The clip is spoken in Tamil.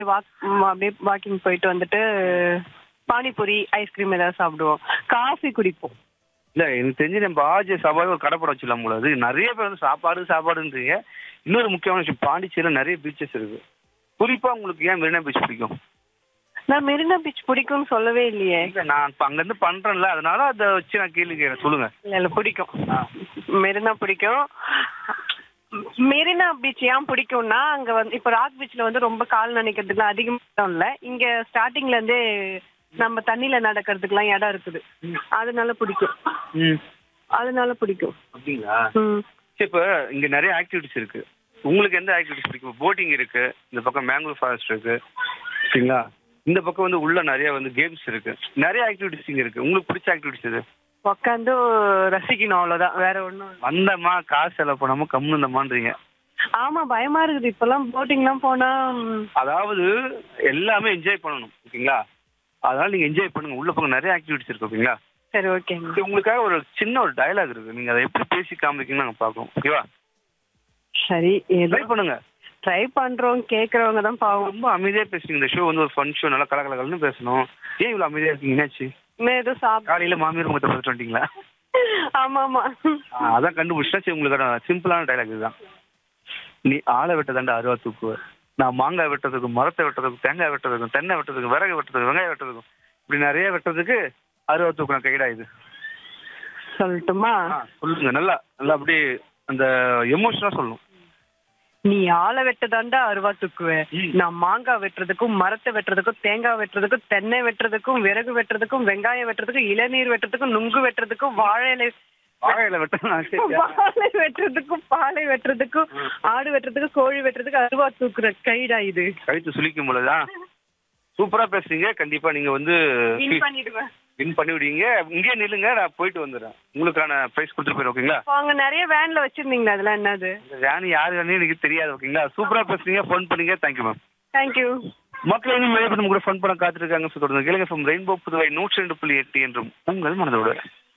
வாக் ம், அப்படியே வாக்கிங் போயிட்டு வந்துட்டு பானிபூரி ஐஸ்கிரீம் ஏதாவது சாப்பிடுவோம் காஃபி குடிப்போம் இல்ல எனக்கு தெரிஞ்சு நம்ம ஆஜி சாப்பாடு ஒரு கடைப்படம் வச்சிடலாம் போல அது நிறைய பேர் வந்து சாப்பாடு சாப்பாடுன்றீங்க இன்னொரு முக்கியமான விஷயம் பாண்டிச்சேரியில நிறைய பீச்சஸ் இருக்கு குறிப்பா உங்களுக்கு ஏன் மெரினா பீச் பிடிக்கும் நான் மெரினா பீச் பிடிக்கும்னு சொல்லவே இல்லையே இல்ல நான் இப்ப அங்க இருந்து பண்றேன்ல அதனால அதை வச்சு நான் கேள்வி கேட்கறேன் சொல்லுங்க இல்ல இல்ல பிடிக்கும் மெரினா பிடிக்கும் மெரினா பீச் ஏன் பிடிக்கும்னா அங்க வந்து இப்ப ராக் பீச்ல வந்து ரொம்ப கால் நினைக்கிறதுக்குலாம் அதிகமா இடம் இல்ல இங்க ஸ்டார்டிங்ல இருந்தே நம்ம தண்ணியில நடக்கிறதுக்குலாம் இடம் இருக்குது அதனால பிடிக்கும் ம் அதனால பிடிக்கும் அப்படிங்களா ம் சரி இப்போ இங்க நிறைய ஆக்டிவிட்டிஸ் இருக்கு உங்களுக்கு எந்த ஆக்டிவிட்டிஸ் பிடிக்கும் போட்டிங் இருக்கு இந்த பக்கம் மேங்களூர் ஃபாரஸ்ட் இருக்கு சரிங்களா இந்த பக்கம் வந்து உள்ள நிறைய வந்து கேம்ஸ் இருக்கு நிறைய ஆக்டிவிட்டிஸ் இங்க இருக்கு உங்களுக்கு பிடிச்ச ஆக்டிவிட்டிஸ் இது உட்காந்து ரசிக்கணும் அவ்வளவுதான் வேற ஒண்ணும் இல்ல. வந்தம்மா காசு செலவு பண்ணாம கம்முன்னு இருந்தமான்றீங்க ஆமா பயமா இருக்குது இப்பெல்லாம் போட்டிங்லாம் போனா ம், அதாவது எல்லாமே என்ஜாய் பண்ணணும் ஓகேங்களா அதனால நீங்க என்ஜாய் பண்ணுங்க உள்ள பக்கம் நிறைய ஆக்டிவிட்டிஸ் இருக்கு ஓகேங்களா சரி ஓகேங்க இது உங்களுக்காக ஒரு சின்ன ஒரு டயலாக் இருக்கு நீங்க அதை எப்படி பேசி காமிக்கீங்கன்னு நாங்க பார்க்கணும் ஓகேவா சரி ஏதோ ட்ரை பண்ணுங்க ட்ரை பண்றோம் கேக்குறவங்க தான் பாவம் ரொம்ப அமைதியா பேசுறீங்க இந்த ஷோ வந்து ஒரு ஃபன் ஷோ நல்லா கலகலகலன்னு பேசணும் ஏன் இவ்வளவு அமைதியா இருக்கீங்க என்னாச்சு இன்னும் ஏதோ சாப்பிட காலையில மாமியார் முகத்தை பார்த்துட்டு வந்துட்டீங்களா ஆமா ஆமா ஆ, அதான் கண்டுபிடிச்சா சரி உங்களுக்கு சிம்பிளான டைலாக் இதுதான் நீ ஆளை வெட்ட தாண்டா அருவா தூக்குவ நான் மாங்காய் வெட்டுறதுக்கும் மரத்தை வெட்டுறதுக்கும் தேங்காய் வெட்டுறதுக்கும் தென்னை வெட்டுறதுக்கும் விறகு வெட்டுறதுக்கும் வெங்காயம் வெட்டுறதுக்கும் இப்படி நிறைய வெட்டுறதுக்கு அருவா தூக்குன கைடா இது சொல்லட்டுமா ஆ, சொல்லுங்க நல்லா நல்லா அப்படியே அந்த எமோஷனா சொல்லணும் நீ ஆளை வெட்டதாண்டா அருவா தூக்குவேன் ம். நான் மாங்காய் வெட்டுறதுக்கும் மரத்தை வெட்டுறதுக்கும் தேங்காய் வெட்டுறதுக்கும் தென்னை வெட்டுறதுக்கும் விறகு வெட்டுறதுக்கும் வெங்காயம் வெட்டுறதுக்கும் இளநீர் வெட்டுறதுக்கும் நுங்கு வெட்டுறதுக்கும் வாழை இலை வாழையில வெட்டணும் வாழை வெட்டுறதுக்கும் பாலை வெட்டுறதுக்கும் ஆடு வெட்டுறதுக்கும் கோழி வெட்டுறதுக்கும் அருவா தூக்குற கைடா இது கழுத்து சுளிக்கும் பொழுதுதான் சூப்பரா பேசுறீங்க கண்டிப்பா நீங்க வந்து வின் பண்ணிடுவேன் வின் பண்ணி விடுவீங்க இங்கேயே நில்லுங்க நான் போயிட்டு வந்துடுறேன் உங்களுக்கான ப்ரைஸ் கொடுத்துட்டு போயிடும் ஓகேங்களா அப்போ அங்க நிறைய வேன்ல வச்சிருந்தீங்களா அதெல்லாம் என்னது இந்த வேன் யாரு வேணும் எனக்கு தெரியாது ஓகேங்களா சூப்பரா பேசுறீங்க ஃபோன் பண்ணீங்க தேங்க்யூ மேம் தேங்க்யூ மக்கள் இன்னும் மேலே கூட ஃபோன் பண்ண காத்திருக்காங்க சொல்லுங்க கேளுங்க ஃப்ரம் ரெயின்போ புதுவை நூற்றி ரெண்டு புள்ளி எட்டு என்றும் உங்கள் மனதோடு